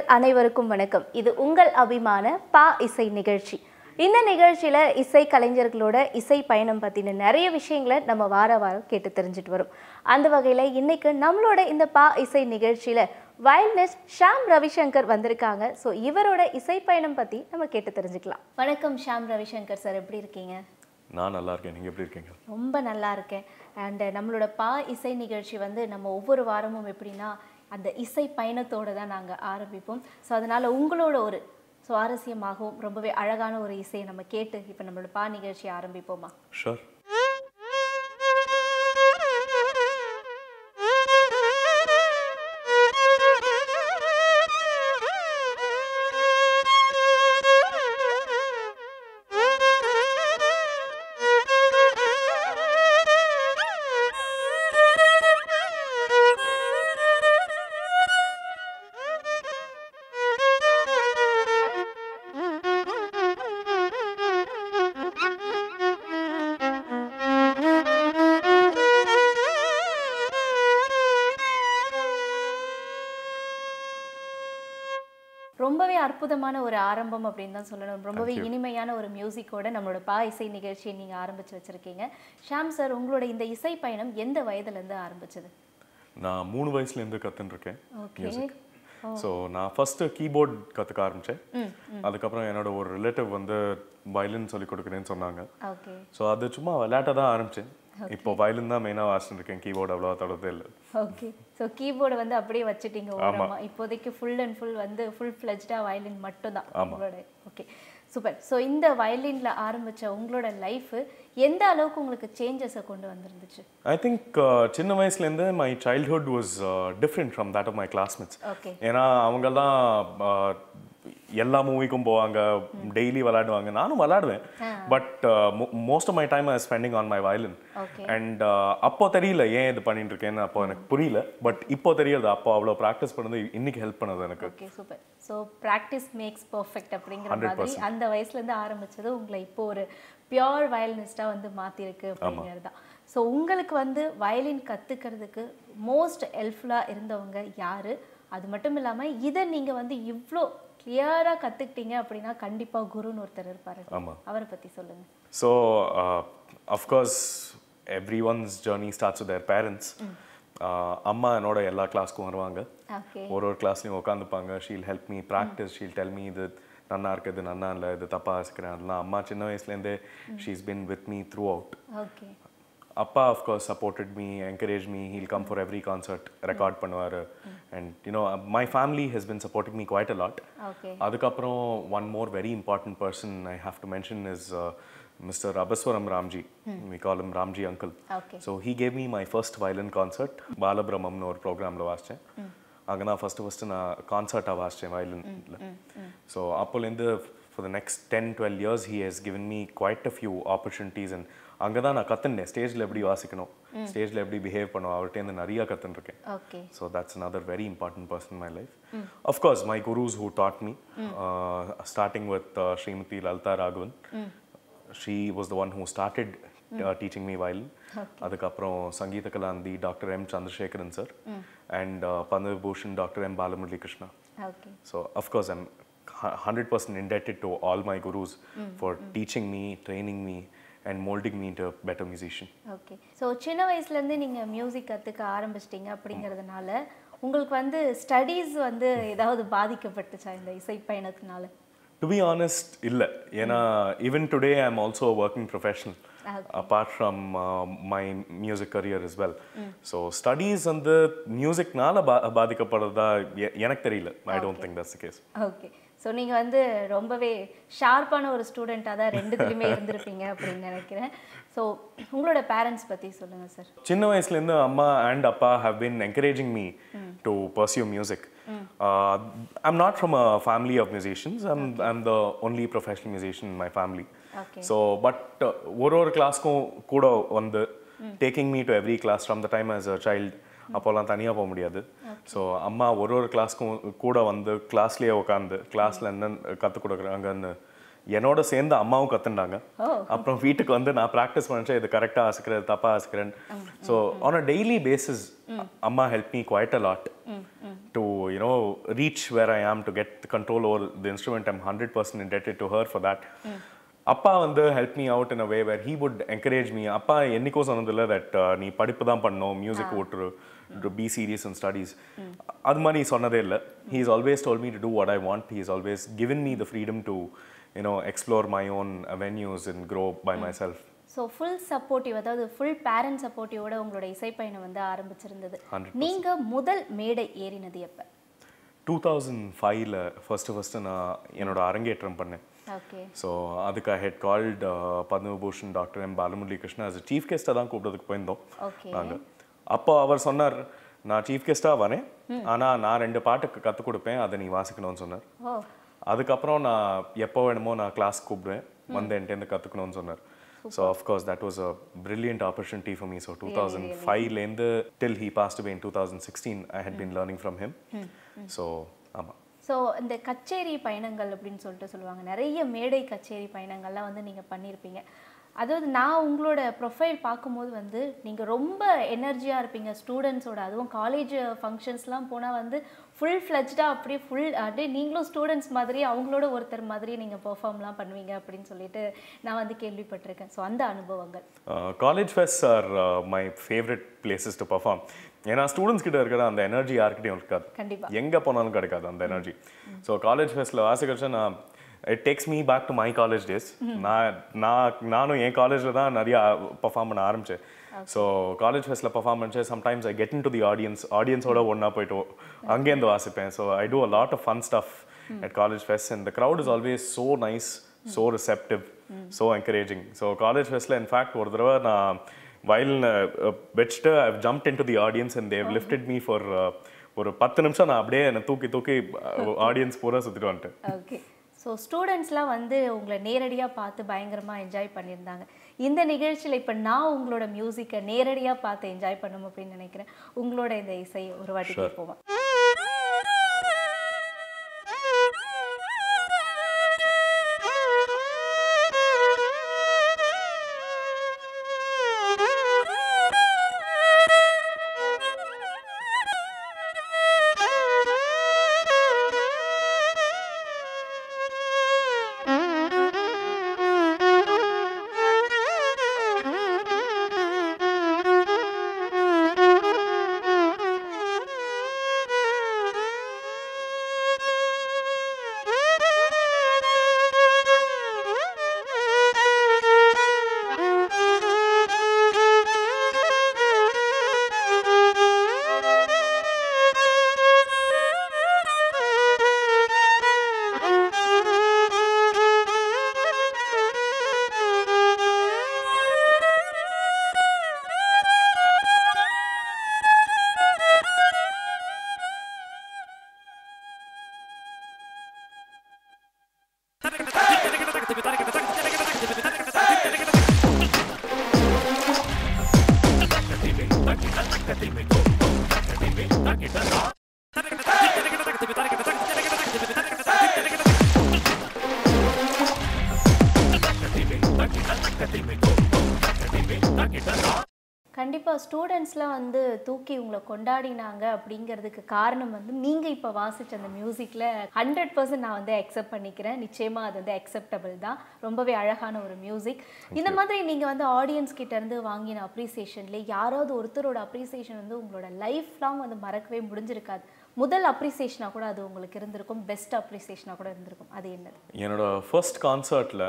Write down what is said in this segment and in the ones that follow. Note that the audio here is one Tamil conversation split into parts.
அனைவருக்கும் வணக்கம் இது உங்கள் அபிமான பா இசை நிகழ்ச்சி இந்த நிகழ்ச்சியில் இசை கலைஞர்களோட இசை பயணம் பற்றின நிறைய விஷயங்களை நம்ம வார வாரம் கேட்டு தெரிஞ்சுட்டு வரோம் அந்த வகையில் இன்னைக்கு நம்மளோட இந்த பா இசை நிகழ்ச்சியில் வயலினிஸ்ட் ஷாம் ரவிசங்கர் வந்திருக்காங்க ஸோ இவரோட இசை பயணம் பற்றி நம்ம கேட்டு தெரிஞ்சுக்கலாம் வணக்கம் ஷாம் ரவிசங்கர் சார் எப்படி இருக்கீங்க நான் நல்லா இருக்கேன் நீங்கள் எப்படி இருக்கீங்க ரொம்ப நல்லா இருக்கேன் அண்ட் நம்மளோட பா இசை நிகழ்ச்சி வந்து நம்ம ஒவ்வொரு வாரமும் எப்படின்னா அந்த இசை பயணத்தோடு தான் நாங்கள் ஆரம்பிப்போம் ஸோ அதனால் உங்களோட ஒரு சுவாரஸ்யமாகவும் ரொம்பவே அழகான ஒரு இசையை நம்ம கேட்டு இப்போ நம்மளோட பா நிகழ்ச்சியை ஆரம்பிப்போமா ஷூர் ரொம்பவே அற்புதமான ஒரு ஆரம்பம் அப்படின்னு தான் சொல்லணும் ரொம்பவே இனிமையான ஒரு மியூசிக்கோட நம்மளோட பா இசை நிகழ்ச்சியை நீங்கள் ஆரம்பிச்சு வச்சிருக்கீங்க ஷாம் சார் உங்களோட இந்த இசை பயணம் எந்த வயதுலேருந்து ஆரம்பிச்சது நான் மூணு வயசுலேருந்து கற்றுட்டுருக்கேன் ஓகே மியூசிக் ஸோ நான் ஃபஸ்ட்டு கீபோர்ட் கற்றுக்க ஆரம்பித்தேன் அதுக்கப்புறம் என்னோட ஒரு ரிலேட்டிவ் வந்து வயலின் சொல்லி கொடுக்குறேன்னு சொன்னாங்க ஓகே ஸோ அது சும்மா விளையாட்டாக தான் ஆரம்பித்தேன் இப்போ வயலின் தான் மெயினாக வாசிட்டு இருக்கேன் கீபோர்டு அவ்வளோவா தொடர்றதே இல்லை ஓகே ஸோ கீபோர்டை வந்து அப்படியே வச்சுட்டீங்க ஓரமா இப்போதைக்கு ஃபுல் அண்ட் ஃபுல் வந்து ஃபுல் ஃப்ளெஜ்டாக வயலின் மட்டும்தான் உங்களோட ஓகே சூப்பர் ஸோ இந்த வயலின்ல ஆரம்பிச்ச உங்களோட லைஃப் எந்த அளவுக்கு உங்களுக்கு சேஞ்சஸை கொண்டு வந்திருந்துச்சு ஐ திங்க் சின்ன வயசுலேருந்து my childhood was different from that of my classmates okay ஏன்னா அவங்கெல்லாம் uh, எல்லா மூவிக்கும் போவாங்க டெய்லி விளையாடுவாங்க நானும் விளையாடுவேன் but most of my time I spending on my violin okay and அப்போ தெரியல ஏன் இது பண்ணிட்டு இருக்கேன்னு அப்போ எனக்கு புரியல பட் இப்போ தெரியுது அப்போ அவ்வளோ ப்ராக்டிஸ் பண்ணது இன்னைக்கு ஹெல்ப் பண்ணுது எனக்கு okay super so practice makes perfect அப்படிங்கிற மாதிரி அந்த வயசுலேருந்து ஆரம்பிச்சது உங்களை இப்போ ஒரு பியோர் வயலினிஸ்டாக வந்து மாற்றிருக்கு அப்படிங்கிறது தான் ஸோ உங்களுக்கு வந்து வயலின் கற்றுக்கிறதுக்கு மோஸ்ட் ஹெல்ப்ஃபுல்லாக இருந்தவங்க யார் அது மட்டும் இல்லாமல் இதை நீங்கள் வந்து இவ்வளோ கிளியராக கற்றுக்கிட்டீங்க அப்படின்னா கண்டிப்பாக குருன்னு ஒருத்தர் இருப்பாரு ஆமா. அவரை பற்றி சொல்லுங்கள் so of course every one's journey starts with their parents அம்மா என்னோட எல்லா கிளாஸ்க்கும் வருவாங்க ஓகே ஒரு ஒரு கிளாஸ்லையும் உட்காந்துப்பாங்க she'll help me practice she'll tell me இது நன்னா இருக்குது நன்னா இல்லை இது தப்பாக வாசிக்கிறேன் அதெல்லாம் அம்மா சின்ன வயசுலேருந்தே she's been with me throughout okay அப்பா of course supported me encourage me he'll come for every concert record பண்ணுவார் and you know my family has been supporting me quite a lot okay அதுக்கப்புறம் one more very important person I have to mention is mister Apaswaram Ramji we call him Ramji uncle okay so he gave me my first violin concert பாலபிரமம்னு ஒரு ப்ரோக்ராமில் வாசித்தேன் அங்கே நான் ஃபஸ்ட்டு ஃபஸ்ட்டு நான் கான்சர்ட்டாக வாசித்தேன் வயலினில் ஸோ அப்போலேருந்து for the next ten twelve years he has given me quite a few opportunities and அங்கே தான் நான் கற்றுனேன் ஸ்டேஜில் எப்படி வாசிக்கணும் ஸ்டேஜில் எப்படி பிஹேவ் பண்ணணும் அவர்கிட்டேருந்து நிறையா கற்றுருக்கேன் okay So that's another very important person in my life. Of course, my gurus who taught me, uh, starting with uh, Srimati Lalta Raghavan. She was the one who started uh, teaching me violin. அதுக்கப்புறம் Sangeetha Kalanidhi doctor M Chandrasekaran sir and Padma Vibhushan doctor M Balamurali Krishna okay so of course I'm hundred percent indebted to all my gurus for teaching me training me and moulding me to better musician okay so சின்ன வயசுலேருந்து நீங்கள் மியூசிக் கற்றுக்க ஆரம்பிச்சிட்டிங்க அப்படிங்கிறதுனால உங்களுக்கு வந்து ஸ்டடீஸ் வந்து ஏதாவது பாதிக்கப்பட்டுச்சா இந்த இசை பயணத்தினால டு பி ஆனஸ்ட் இல்லை ஏன்னா even today I am also working professional apart from my music career is well so studies வந்து மியூசிக்னால பா பாதிக்கப்படுறதா எ- எனக்கு தெரியல I don't think that's case okay so நீங்கள் வந்து ரொம்பவே ஷார்ப்பான ஒரு ஸ்டூடெண்ட்டாக தான் ரெண்டுத்துலையுமே இருந்திருப்பீங்க அப்படின்னு நினைக்கிறேன் ஸோ உங்களோட பேரண்ட்ஸ் பற்றி சொல்லுங்கள் சார் சின்ன வயசுலேருந்து அம்மா அண்ட் அப்பா have been encouraging me to pursue music I'm not from a family of musicians I'm I'm the only professional musician in my family okay so but ஒரு ஒரு கிளாஸ்க்கும் கூட வந்து taking me to every class from the time as a child அப்போல்லாம் தனியாக போக முடியாது ஸோ அம்மா ஒரு ஒரு கிளாஸ்க்கும் கூட வந்து கிளாஸ்லேயே உட்காந்து கிளாஸில் என்ன கற்றுக் கொடுக்குறாங்கன்னு என்னோட சேர்ந்து அம்மாவும் கற்றுண்டாங்க அப்புறம் வீட்டுக்கு வந்து நான் ப்ராக்டிஸ் பண்ணிச்சேன் இது கரெக்டாக ஆசிக்கிறேன் இது தப்பாக ஆசிக்கிறேன் so on a daily basis அம்மா help me quite a lot to know, reach where I am to get the control over the instrument. I'm 100% indebted to her for that. அப்பா வந்து help me out in a way where he would encourage me அப்பா என்னைக்கோ சொன்னதில்ல தட் நீ படிப்பு தான் பண்ணணும் மியூசிக் ஓட்டுரு பி சீரியஸ் அண்ட் ஸ்டடீஸ் அது மாதிரி சொன்னதே இல்லை he is always told me to do what I want he is always given me the freedom to you know explore my own avenues and grow by myself so full supportive அதாவது ஃபுல் பேரண்ட் சப்போர்ட்டிவோட உங்களோட இசைப்பயணம் வந்து ஆரம்பிச்சிருந்தது 100%. நீங்க முதல் மேடை ஏறினது எப்ப டூ தௌசண்ட் ஃபைவ்ல ஃபஸ்ட்டு ஃபஸ்ட்டு நான் என்னோட அரங்கேற்றம் பண்ணேன் ஓகே ஸோ அதுக்கு I had called Padma Bhushan doctor M Balamurali Krishna as a chief கெஸ்ட்டாக தான் கூப்பிட்டதுக்கு போயிருந்தோம் ஓகே நாங்கள் அப்போ அவர் சொன்னார் நான் சீஃப் கெஸ்ட்டாக வரேன் ஆனால் நான் ரெண்டு பாட்டுக்கு கற்றுக் கொடுப்பேன் அதை நீ வாசிக்கணும்னு சொன்னார் ஓ அதுக்கப்புறம் நான் எப்போ வேணுமோ நான் கிளாஸ் கூப்பிடுவேன் வந்து என்கிட்ட கற்றுக்கணும்னு சொன்னார் so of course that was a brilliant opportunity for me so two thousand ஃபைவ்லேருந்து till he passed away in two thousand sixteen I had been learning from him so ஆமாம் ஸோ இந்த கச்சேரி பயணங்கள் அப்படின்னு சொல்லிட்டு சொல்லுவாங்க நிறைய மேடை கச்சேரி பயணங்கள்லாம் வந்து நீங்கள் பண்ணியிருப்பீங்க அதாவது நான் உங்களோட ப்ரொஃபைல் பார்க்கும்போது வந்து நீங்கள் ரொம்ப எனர்ஜியாக இருப்பீங்க ஸ்டூடெண்ட்ஸோட அதுவும் காலேஜ் ஃபங்க்ஷன்ஸ்லாம் போனால் வந்து ஃபுல் ஃப்ளெஜ்டாக அப்படியே ஃபுல் அப்படியே நீங்களும் ஸ்டூடெண்ட்ஸ் மாதிரி அவங்களோட ஒருத்தர் மாதிரி நீங்கள் பெர்ஃபார்ம்லாம் பண்ணுவீங்க அப்படின்னு சொல்லிட்டு நான் வந்து கேள்விப்பட்டிருக்கேன் ஸோ அந்த அனுபவங்கள் college fest are my favourite places to perform ஏன்னா ஸ்டூடெண்ட்ஸ் கிட்ட இருக்கிற அந்த எனர்ஜி யார்கிட்டயும் இருக்காது கண்டிப்பா எங்கே போனாலும் கிடைக்காது அந்த எனர்ஜி ஸோ காலேஜ் ஃபெஸ்ட்டில் வாசிக்கிறச்ச நான் it takes me back to my college days நான் நான் நானும் என் காலேஜில் தான் நிறையா பர்ஃபார்ம் பண்ண ஆரம்பிச்சேன் ஸோ காலேஜ் ஃபெஸ்ட்டில் பர்ஃபார்ம் பண்ணிச்சு sometimes I get into the audience ஆடியன்ஸோட ஒன்றா போயிட்டு அங்கேருந்து வாசிப்பேன் so I do a lot of fun stuff at college fest and the crowd is always so nice so receptive so encouraging so college ஃபெஸ்ட்டில் இன்ஃபேக்ட் ஒரு தடவை நான் வயலின் வச்சுட்டு I jump into the audience and they lifted me for ஒரு பத்து நிமிஷம் நான் அப்படியே என்னை தூக்கி தூக்கி ஆடியன்ஸ் பூரா சுற்றிட்டு வந்துட்டேன் ஓகே ஸோ ஸ்டூடெண்ட்ஸ்லாம் வந்து உங்களை நேரடியாக பார்த்து பயங்கரமாக என்ஜாய் பண்ணியிருந்தாங்க இந்த நிகழ்ச்சியில் இப்போ நான் உங்களோட மியூசிக்கை நேரடியாக பார்த்து என்ஜாய் பண்ணணும் அப்படின்னு நினைக்கிறேன் உங்களோட இந்த இசை ஒரு வாட்டி கேட்போமா கண்டிப்பாக ஸ்டூடெண்ட்ஸ்லாம் வந்து தூக்கி உங்களை கொண்டாடினாங்க அப்படிங்கிறதுக்கு காரணம் வந்து நீங்கள் இப்போ வாசிச்ச அந்த மியூசிக்கில் ஹண்ட்ரட் பர்சன்ட் நான் வந்து அக்செப்ட் பண்ணிக்கிறேன் நிச்சயமாக அது வந்து அக்செப்டபிள் தான் ரொம்பவே அழகான ஒரு மியூசிக் இந்த மாதிரி நீங்கள் வந்து ஆடியன்ஸ் கிட்ட இருந்து வாங்கின அப்ரிசியேஷன்ல யாராவது ஒருத்தரோட அப்ரிசியேஷன் வந்து உங்களோட லைஃப் லாங் வந்து மறக்கவே முடிஞ்சிருக்காது முதல் அப்ரிசியேஷனாக கூட அது உங்களுக்கு இருந்திருக்கும் பெஸ்ட் அப்ரிசியேஷனாக கூட இருந்திருக்கும் அது என்னது என்னோட ஃபர்ஸ்ட் கான்சர்ட்டில்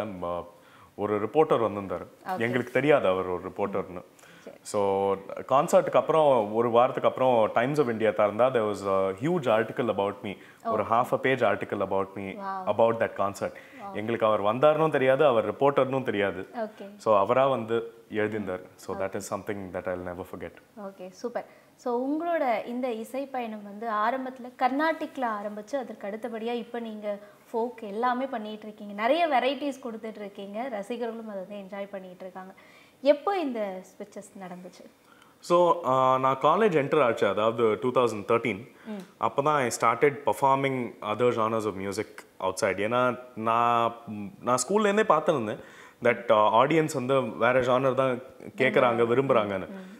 ஒரு ரிப்போர்ட்டர் வந்திருந்தார் எங்களுக்கு தெரியாது அவர் ஒரு ரிப்போர்ட்டர்னு ஸோ கான்சர்ட்டுக்கு அப்புறம் ஒரு வாரத்துக்கு அப்புறம் டைம்ஸ் ஆஃப் இந்தியா திறந்தா there was a huge article about me ஒரு half a page article about me about that concert எங்களுக்கு அவர் வந்தாருன்னு தெரியாது அவர் ரிப்போர்ட்டர்னும் தெரியாது ஓகே ஸோ அவராக வந்து எழுதியிருந்தார் so that is something that I never forget okay super so உங்களோட இந்த இசை பயணம் வந்து ஆரம்பத்தில் கர்நாடிக்கில் ஆரம்பித்து அதற்கு அடுத்தபடியாக இப்போ நீங்கள் ஃபோக் எல்லாமே பண்ணிகிட்டு இருக்கீங்க நிறைய வெரைட்டிஸ் கொடுத்துட்டு இருக்கீங்க ரசிகர்களும் அதை வந்து என்ஜாய் பண்ணிகிட்டு இருக்காங்க எப்போ இந்த ஸ்விட்சஸ் நடந்துச்சு ஸோ நான் காலேஜ் என்டர் ஆச்சு அதாவது டூ தௌசண்ட் தேர்ட்டீன் அப்போ தான் I started performing other genres of music outside ஏன்னா நான் ம், நான் ஸ்கூல்லேருந்தே பார்த்துருந்தேன் தட் ஆடியன்ஸ் வந்து வேற ஜானர் தான் கேட்குறாங்க விரும்புகிறாங்கன்னு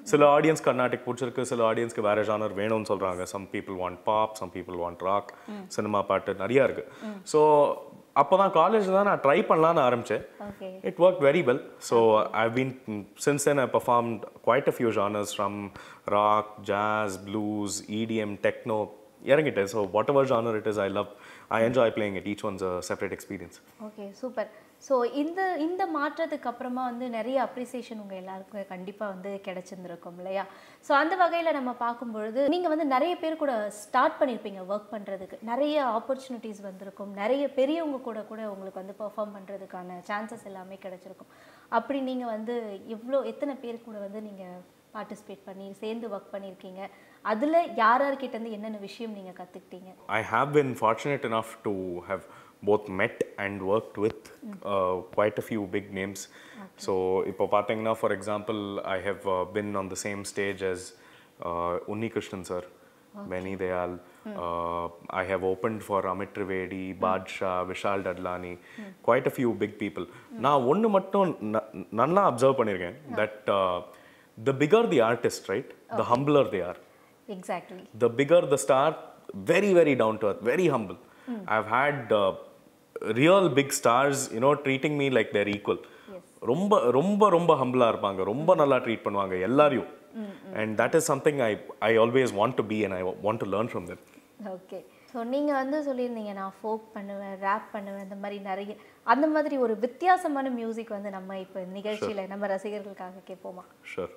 சில ஆடியன்ஸ் கர்நாடிக் பிடிச்சிருக்கு சில ஆடியன்ஸ்க்கு வேற ஜானர் வேணும்னு சொல்றாங்க some people want pop some people want rock cinema பாட்டு நிறைய இருக்கு ஸோ அப்போதான் காலேஜ் தான் நான் ட்ரை பண்ணலாம்னு ஆரம்பிச்சேன் okay It worked very well. So I've been since then I performed quite a few genres from rock, jazz, blues, EDM, techno. இறங்கிட்டேன் so whatever genre it is I love I enjoy playing it each one's a separate experience okay super so இந்த இந்த மாற்றத்துக்கு அப்புறமா வந்து நிறைய அப்ரிசியேஷன் உங்கள் எல்லாருக்கும் கண்டிப்பாக வந்து கிடைச்சிருந்துருக்கும் இல்லையா ஸோ அந்த வகையில் நம்ம பார்க்கும் பொழுது நீங்கள் வந்து நிறைய பேர் கூட ஸ்டார்ட் பண்ணியிருப்பீங்க ஒர்க் பண்ணுறதுக்கு நிறைய ஆப்பர்ச்சுனிட்டிஸ் வந்திருக்கும் நிறைய பெரியவங்க கூட கூட உங்களுக்கு வந்து பெர்ஃபார்ம் பண்ணுறதுக்கான சான்சஸ் எல்லாமே கிடைச்சிருக்கும் அப்படி நீங்கள் வந்து எவ்வளோ எத்தனை பேர் கூட வந்து நீங்கள் பார்ட்டிசிபேட் பண்ணி சேர்ந்து ஒர்க் பண்ணியிருக்கீங்க அதில் யார் யார்கிட்டேருந்து என்னென்ன விஷயம் நீங்கள் கற்றுக்கிட்டீங்க I have been fortunate enough to have both met and worked with uh, quite a few big names. So, இப்போ பார்த்தீங்கன்னா for example, I have uh, been on the same stage as uh, Unni Krishnan sir, Benny Dayal. Uh, I have opened for Amit Trivedi, Badshah, Vishal Dadlani, quite a few big people. நான் ஒன்று மட்டும் ந- நல்லா அப்சர்வ் பண்ணியிருக்கேன் that uh, the bigger the artist, right, the humbler they are exactly the bigger the star, very, very down to earth, very humble. I've had uh, real big stars, you know, treating me like they're equal. ரொம்ப ரொம்ப ரொம்ப ஹம்பிளாக இருப்பாங்க ரொம்ப நல்லா ட்ரீட் பண்ணுவாங்க எல்லாரையும் and that is something I I always want to be and I want to learn from them okay so நீங்கள் வந்து சொல்லியிருந்தீங்க நான் ஃபோக் பண்ணுவேன் ரேப் பண்ணுவேன் இந்த மாதிரி நிறைய அந்த மாதிரி ஒரு வித்தியாசமான மியூசிக் வந்து நம்ம இப்போ நிகழ்ச்சியில் நம்ம ரசிகர்களுக்காக கேட்போமா ஷூர்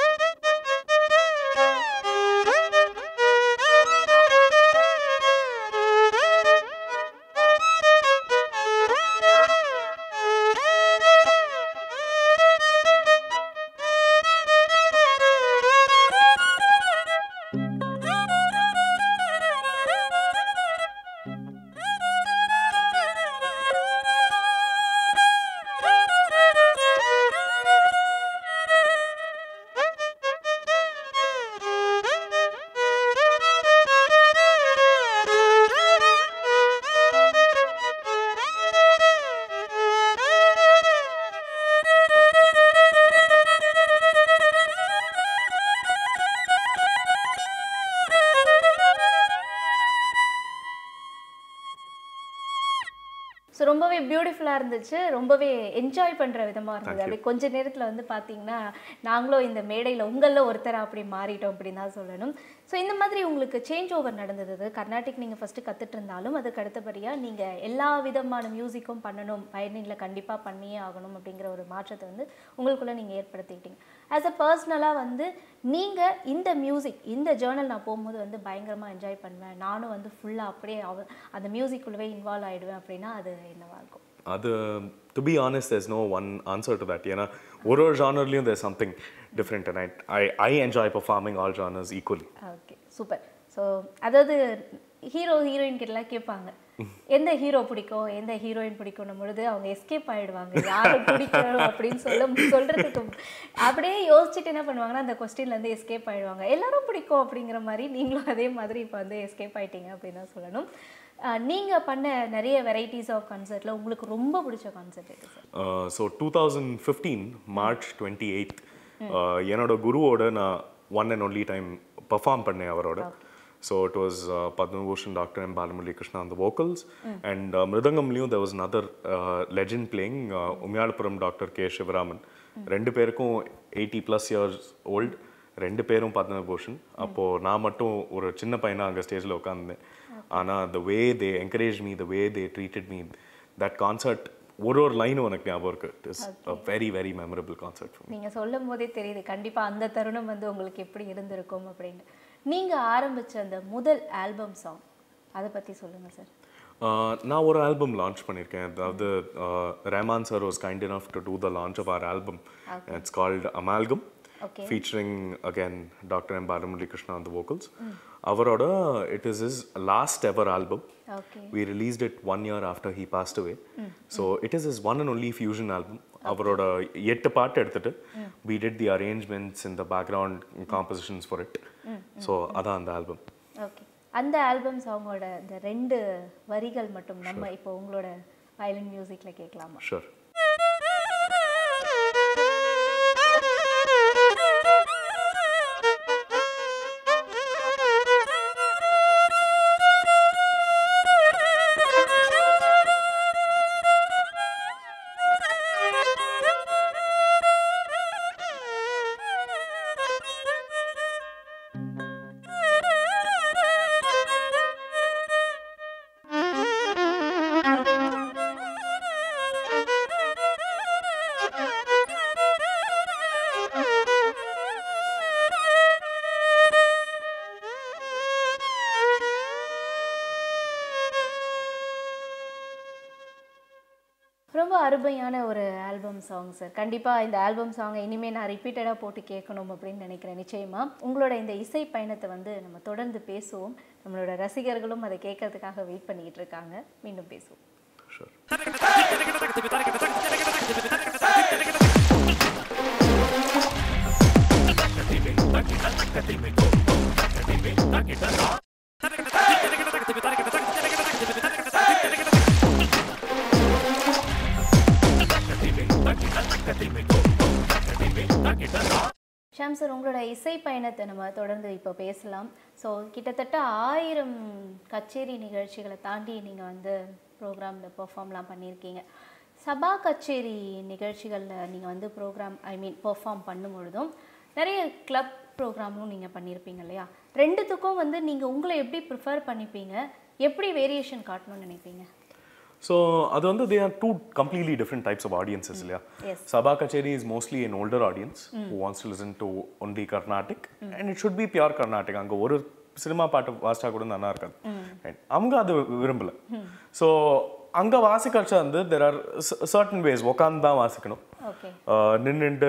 ஸோ ரொம்பவே பியூட்டிஃபுல்லாக இருந்துச்சு ரொம்பவே என்ஜாய் பண்ணுற விதமாக இருந்தது அப்படி கொஞ்ச நேரத்தில் வந்து பார்த்தீங்கன்னா நாங்களும் இந்த மேடையில் உங்களில் ஒருத்தர் அப்படி மாறிட்டோம் அப்படின்னு தான் சொல்லணும் ஸோ இந்த மாதிரி உங்களுக்கு சேஞ்ச் ஓவர் நடந்தது கர்நாடிக் நீங்கள் ஃபஸ்ட்டு கற்றுட்டு இருந்தாலும் அதுக்கு அடுத்தபடியாக நீங்கள் எல்லா விதமான மியூசிக்கும் பண்ணணும் பயனில் கண்டிப்பாக பண்ணியே ஆகணும் அப்படிங்கிற ஒரு மாற்றத்தை வந்து உங்களுக்குள்ளே நீங்கள் ஏற்படுத்திக்கிட்டீங்க ஆஸ் அ பர்சனலாக வந்து நீங்கள் இந்த மியூசிக் இந்த ஜேர்னல் நான் போகும்போது வந்து பயங்கரமாக என்ஜாய் பண்ணுவேன் நானும் வந்து ஃபுல்லாக அப்படியே அவ அந்த மியூசிக்குள்ளவே இன்வால்வ் ஆகிடுவேன் அப்படின்னா அது என்னவா இருக்கும் அது to be honest there's no one answer to that ஏன்னா ஒரு ஒரு ஜானர்லையும் there something different and I I enjoy performing all genres equally okay super so அதாவது ஹீரோ ஹீரோயின் கிட்டலாம் கேட்பாங்க எந்த ஹீரோ பிடிக்கும் எந்த ஹீரோயின் பிடிக்கும்னும் பொழுது அவங்க எஸ்கேப் ஆயிடுவாங்க யாரை பிடிக்கும் அப்படின்னு சொல்ல சொல்றதுக்கு அப்படியே யோசிச்சுட்டு என்ன பண்ணுவாங்கன்னா அந்த கொஸ்டின்ல இருந்து எஸ்கேப் ஆயிடுவாங்க எல்லாரும் பிடிக்கும் அப்படிங்கிற மாதிரி நீங்களும் அதே மாதிரி இப்போ வந்து எஸ்கேப் ஆயிட்டீங்க அப்படின்னு தான் சொல்லணும் அஹ் நீங்க பண்ண நிறைய வெரைட்டிஸ் ஆஃப் கான்சர்ட்ல உங்களுக்கு ரொம்ப பிடிச்ச கான்சர்ட் எது sir so two thousand fifteen March twenty eighth என்னோட குருவோட நான் one and only time perform பண்ணேன் அவரோட so it was Padma Bhushan doctor M Balamurali Krishna அந்த vocals அண்ட் மிருதங்கம்லேயும் there was another legend playing Umayalpuram doctor K Sivaraman ரெண்டு பேருக்கும் எயிட்டி ப்ளஸ் இயர்ஸ் ஓல்ட் ரெண்டு பேரும் பத்மபூஷன் அப்போது நான் மட்டும் ஒரு சின்ன பையனா அங்கே ஸ்டேஜில் உட்காந்துருந்தேன் ஆனால் the way they encouraged me the way they treated me that concert ஒரு ஒரு லைனும் எனக்கு ஞாபகம் இருக்கு it is a very very memorable concert நீங்க சொல்லும் போதே தெரியுது கண்டிப்பா அந்த தருணம் வந்து உங்களுக்கு எப்படி இருந்திருக்கும் அப்படின்னு நீங்க ஆரம்பிச்ச அந்த முதல் ஆல்பம் சாங் அதை பத்தி சொல்லுங்க சார் நான் ஒரு ஆல்பம் லான்ச் பண்ணியிருக்கேன் அதாவது Rahman sir was kind enough to do the launch of our album it's called Amalgam Okay. Featuring again doctor M Balamurali Krishna அந்த vocals அவரோட it is is last ever album okay we released it one year after he passed away so it is his one and only fusion album அவரோட எட்டு பாட்டு எடுத்துட்டு we did the arrangements in the background compositions for it so அதான் அந்த ஆல்பம் ஓகே அந்த ஆல்பம் சாங்கோட இந்த ரெண்டு வரிகள் மட்டும் நம்ம இப்போ உங்களோட வயலின் மியூசிக்ல கேட்கலாமா ஷூர் Thank you. அருமையான ஒரு ஆல்பம் சாங் சார் கண்டிப்பாக இந்த ஆல்பம் சாங்கை இனிமேல் நான் ரிப்பீட்டடாக போட்டு கேட்கணும் அப்படின்னு நினைக்கிறேன் நிச்சயமாக உங்களோட இந்த இசை பயணத்தை வந்து நம்ம தொடர்ந்து பேசுவோம் நம்மளோட ரசிகர்களும் அதை கேட்கறதுக்காக வெயிட் பண்ணிக்கிட்டு இருக்காங்க மீண்டும் பேசுவோம் ஷூர் ஷாம் சார் உங்களோட இசை பயணத்தை நம்ம தொடர்ந்து இப்போ பேசலாம் ஸோ கிட்டத்தட்ட ஆயிரம் கச்சேரி நிகழ்ச்சிகளை தாண்டி நீங்கள் வந்து ப்ரோக்ராமில் பெர்ஃபார்ம்லாம் பண்ணியிருக்கீங்க சபா கச்சேரி நிகழ்ச்சிகளில் நீங்கள் வந்து ப்ரோக்ராம் ஐ மீன் பெர்ஃபார்ம் பண்ணும் பொழுதும் நிறைய கிளப் ப்ரோக்ராமும் நீங்கள் பண்ணியிருப்பீங்க இல்லையா ரெண்டுத்துக்கும் வந்து நீங்கள் உங்களை எப்படி ப்ரிஃபர் பண்ணிப்பீங்க எப்படி வேரியேஷன் காட்டணும்னு நினைப்பீங்க ஸோ அது வந்து they are two completely different types of audiences இல்லையா Yes. Sabha kutcheri is mostly an older audience who wants to listen to only Carnatic and it should be pure Carnatic அங்கே ஒரு சினிமா பாட்டு வாசிச்சா கூட நல்லா இருக்காது Right. அவங்க அது விரும்பல ஸோ அங்கே வாசிக்கச்சா வந்து தெர் ஆர் சர்டன் வேஸ் உட்காந்து தான் வாசிக்கணும் ஓகே நின்றுட்டு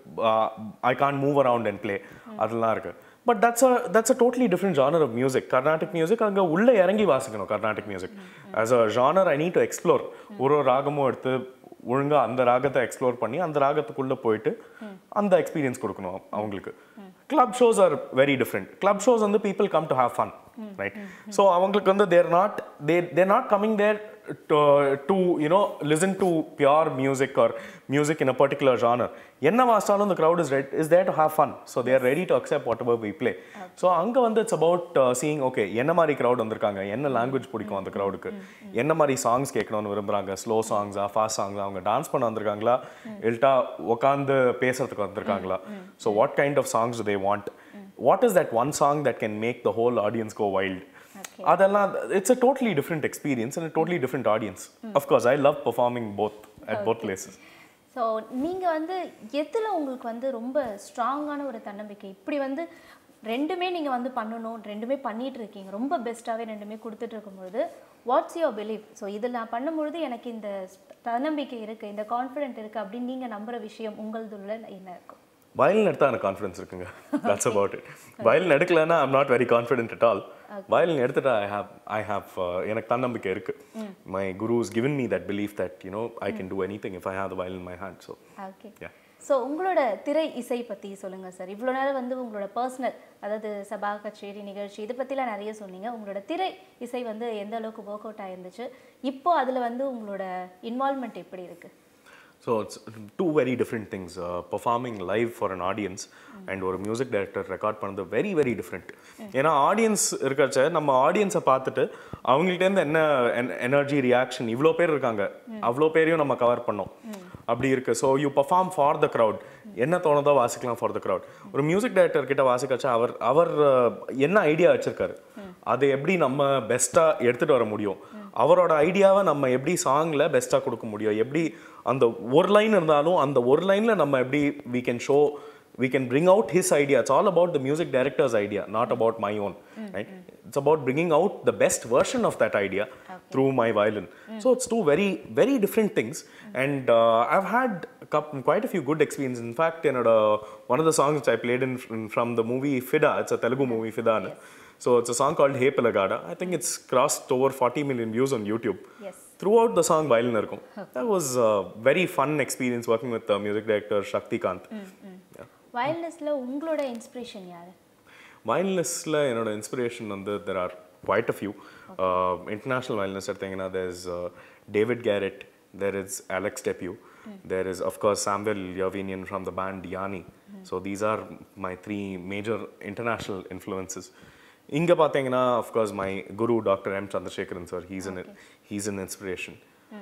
I can move around and play அதெல்லாம் இருக்கு but that's a that's a totally different genre of music Carnatic music அங்கே உள்ளே இறங்கி வாசிக்கணும் Carnatic music as a genre I need to explore ஒரு ஒரு ராகமும் எடுத்து ஒழுங்கா அந்த ராகத்தை எக்ஸ்ப்ளோர் பண்ணி அந்த ராகத்துக்குள்ளே போயிட்டு அந்த எக்ஸ்பீரியன்ஸ் கொடுக்கணும் அவங்களுக்கு club shows are very different club shows வந்து people come to have fun right so அவங்களுக்கு வந்து they're not they they're not coming there to, to you know listen to pure music or music in a particular genre என்ன வாசிச்சாலும் the crowd is ready, is there to have fun so they are ready to accept whatever we play so அங்க வந்து it's about uh, seeing okay என்ன மாதிரி crowd வந்திருக்காங்க என்ன லாங்குவேஜ் பிடிக்கும் அந்த crowdக்கு என்ன மாதிரி சாங்ஸ் கேட்கணும்னு விரும்புறாங்க ஸ்லோ சாங்ஸா ஃபாஸ்ட் சாங்ஸா அவங்க டான்ஸ் பண்ண வந்திருக்காங்களா இல்லட்டா உட்காந்து பேசுறதுக்கு வந்திருக்காங்களா so what kind of songs do they want what is that one song that can make the whole audience go wild Okay. அதெல்லாம் it's a totally different experience and a totally different audience of course i love performing both at both places so நீங்கள் வந்து எதில் உங்களுக்கு வந்து ரொம்ப ஸ்ட்ராங்கான ஒரு தன்னம்பிக்கை இப்படி வந்து ரெண்டுமே நீங்கள் வந்து பண்ணணும் ரெண்டுமே பண்ணிட்டு இருக்கீங்க ரொம்ப பெஸ்ட்டாகவே ரெண்டுமே கொடுத்துட்டு இருக்கும்பொழுது வாட்ஸ் யுவர் பிலீவ் ஸோ இதில் நான் பண்ணும்பொழுது எனக்கு இந்த தன்னம்பிக்கை இருக்குது இந்த கான்ஃபிடென்ட் இருக்குது அப்படின்னு நீங்கள் நம்புகிற விஷயம் உங்களதுள்ள என்ன இருக்கும் வயலின் எடுத்தா எனக்கு கான்ஃபிடன்ஸ் இருக்குங்க தட்ஸ் அபவுட் இட் வயலின் எடுக்கலன்னா I'm not very confident at all violin எடுத்துட்டா ஐ ஹாவ் ஐ ஹாவ் எனக்கு தன்னம்பிக்கை இருக்கு my guru is given me that belief that you know I can do anything if I have the violin my hand so okay Yeah. So உங்களோட திரை இசை பற்றி சொல்லுங்கள் சார் இவ்வளோ நேரம் வந்து உங்களோட பர்சனல் அதாவது சபா கச்சேரி நிகழ்ச்சி இதை பற்றிலாம் நிறைய சொன்னீங்க உங்களோட திரை இசை வந்து எந்த அளவுக்கு ஒர்க் அவுட் ஆயிருந்துச்சு இப்போ அதில் வந்து உங்களோட இன்வால்மெண்ட் எப்படி இருக்குது so it's two very different things performing live for an audience and ஒரு மியூசிக் டைரக்டர் ரெக்கார்ட் பண்ணது வெரி வெரி டிஃப்ரெண்ட் ஏன்னா ஆடியன்ஸ் இருக்கச்ச நம்ம ஆடியன்ஸை பார்த்துட்டு அவங்கள்ட்டேருந்து என்ன எனர்ஜி ரியாக்ஷன் இவ்வளோ பேர் இருக்காங்க அவ்வளோ பேரையும் நம்ம கவர் பண்ணோம் அப்படி இருக்கு so you perform for the crowd என்ன தோணுதோ வாசிக்கலாம் ஃபார் த க்ரௌட் ஒரு மியூசிக் டைரக்டர் கிட்ட வாசிக்கச்சா அவர் அவர் uh, என்ன ஐடியா வச்சிருக்காரு அதை எப்படி நம்ம பெஸ்ட்டாக எடுத்துகிட்டு வர முடியும் அவரோட ஐடியாவை நம்ம எப்படி சாங்கில் பெஸ்ட்டாக கொடுக்க முடியும் எப்படி அந்த ஒரு லைன் இருந்தாலும் அந்த ஒரு லைனில் நம்ம எப்படி we can show we can bring out his idea it's all about the music director's idea not about my own right it's about bringing out the best version of that idea through my violin so it's two very very different things and uh, i've had coup- quite a few good experiences in fact you know, one of the songs which i played in, in from the movie fida it's a telugu movie fida no? so it's a song called hey pelagada i think it's crossed over 40 million views on youtube yes throughout the song violin இருக்கும் that was a very fun experience working with the music director shakti kant yeah. வயல்னஸில் உங்களோட இன்ஸ்பிரேஷன் யார் வயலினிஸ்டில் என்னோட இன்ஸ்பிரேஷன் வந்து there are quite a few international violinist எடுத்தீங்கன்னா there is David Garrett there is Alex DePue there is of course Samvel Yervinyan from the band Yanni so these are my three major international influences இங்கே பார்த்தீங்கன்னா of course my guru doctor M Chandrasekaran sir he's an he's an inspiration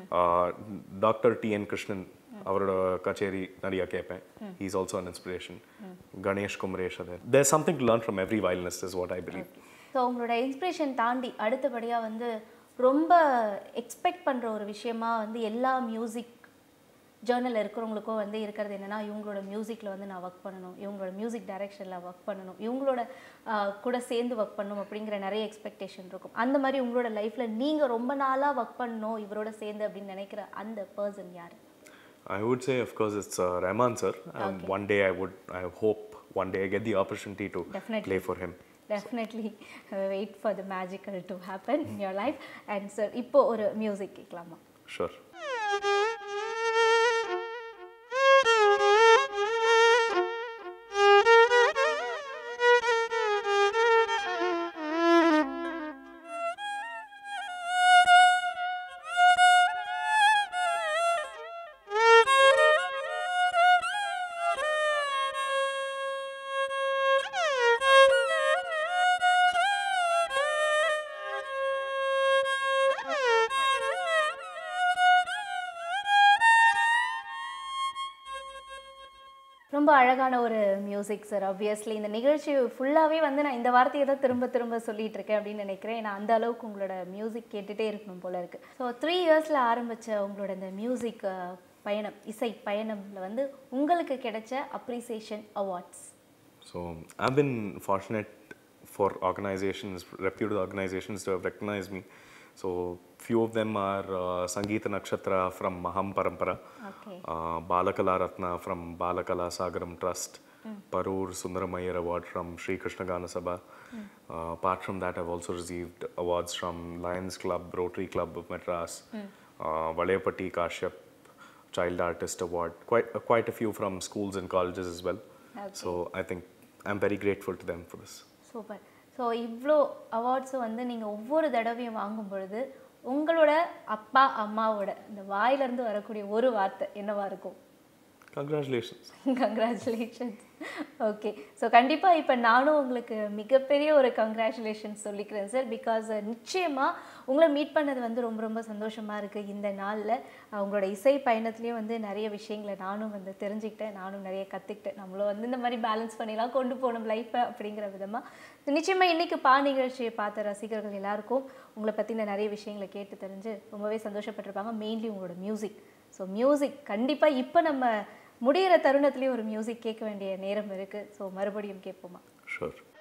doctor T N Krishnan அவரோட கச்சேரி நிறைய கேட்பேன் he's also an inspiration Ganesh Kumaresh அது there something to learn from every violinist is what I believe so உங்களோட இன்ஸ்பிரேஷன் தாண்டி அடுத்தபடியாக வந்து ரொம்ப எக்ஸ்பெக்ட் பண்ணுற ஒரு விஷயமா வந்து எல்லா மியூசிக் ஜேர்னலில் இருக்கிறவங்களுக்கும் வந்து இருக்கிறது என்னன்னா இவங்களோட மியூசிக்கில் வந்து நான் ஒர்க் பண்ணணும் இவங்களோட மியூசிக் டைரக்ஷனில் ஒர்க் பண்ணணும் இவங்களோட ஆஹ், கூட சேர்ந்து ஒர்க் பண்ணணும் அப்படிங்கிற நிறைய எக்ஸ்பெக்டேஷன் இருக்கும் அந்த மாதிரி உங்களோட லைஃப்பில் நீங்கள் ரொம்ப நாளாக ஒர்க் பண்ணணும் இவரோட சேர்ந்து அப்படின்னு நினைக்கிற அந்த பர்சன் யார் I would say, of course, it's uh, Rahman sir. Um, One day I would, I hope, one day I get the opportunity to Definitely. play for him. Definitely wait for the magical to happen in your life and sir இப்போ ஒரு மியூசிக் கேட்கலாமா Sure. ரொம்ப அழகான ஒரு மியூசிக் சார் ஆப்வியஸ்லி இந்த நிகழ்ச்சி ஃபுல்லாகவே வந்து நான் இந்த வார்த்தையை தான் திரும்ப திரும்ப சொல்லிட்டு இருக்கேன் அப்படின்னு நினைக்கிறேன் ஏன்னா அந்த அளவுக்கு உங்களோட மியூசிக் கேட்டுட்டே இருக்கணும் போல இருக்கு ஸோ த்ரீ இயர்ஸில் ஆரம்பித்த உங்களோட இந்த மியூசிக் பயணம் இசை பயணம்ல வந்து உங்களுக்கு கிடைச்ச appreciation awards So I've been fortunate for organizations, reputed organizations to have recognized me. So few of them are uh, Sangeeta Nakshatra from Maham Parampara, okay uh, Balakala Ratna from Balakala Sagaram Trust, Parur Sundaramayyar Award from Sri Krishna Gana Sabha. Uh, apart from that, I've also received awards from Lions Club, Rotary Club of Madras, uh, Valayapati Kashyap Child Artist Award, quite, uh, quite a few from schools and colleges as well. So I think I'm very grateful to them for this. Super so இவ்வளோ அவார்ட்ஸும் வந்து நீங்கள் ஒவ்வொரு தடவையும் வாங்கும் பொழுது உங்களோட அப்பா அம்மாவோட இந்த வாயிலிருந்து வரக்கூடிய ஒரு வார்த்தை என்னவா இருக்கும் Congratulations. கங்க்ராச்சுலேஷன்ஸ் ஓகே ஸோ கண்டிப்பாக இப்போ நானும் உங்களுக்கு மிகப்பெரிய ஒரு கங்க்ராச்சுலேஷன்ஸ் சொல்லிக்கிறேன் சார் பிகாஸ் நிச்சயமாக உங்களை மீட் பண்ணது வந்து ரொம்ப ரொம்ப சந்தோஷமாக இருக்குது இந்த நாளில் உங்களோட இசை பயணத்துலேயும் வந்து நிறைய விஷயங்களை நானும் வந்து தெரிஞ்சுக்கிட்டேன் நானும் நிறைய கற்றுக்கிட்டேன் நம்மளும் வந்து இந்த மாதிரி பேலன்ஸ் பண்ணிலாம் கொண்டு போகணும் லைஃப்பை அப்படிங்கிற விதமாக நிச்சயமாக இன்றைக்கி பா நிகழ்ச்சியை பார்த்த ரசிகர்கள் எல்லாருக்கும் உங்களை பற்றின நிறைய விஷயங்களை கேட்டு தெரிஞ்சு ரொம்பவே சந்தோஷப்பட்டிருப்பாங்க மெயின்லி உங்களோட மியூசிக் ஸோ மியூசிக் கண்டிப்பாக இப்போ நம்ம முடியிற தருணத்துலேயும் ஒரு மியூசிக் கேட்க வேண்டிய நேரம் இருக்குது ஸோ மறுபடியும் கேட்போமா Sure.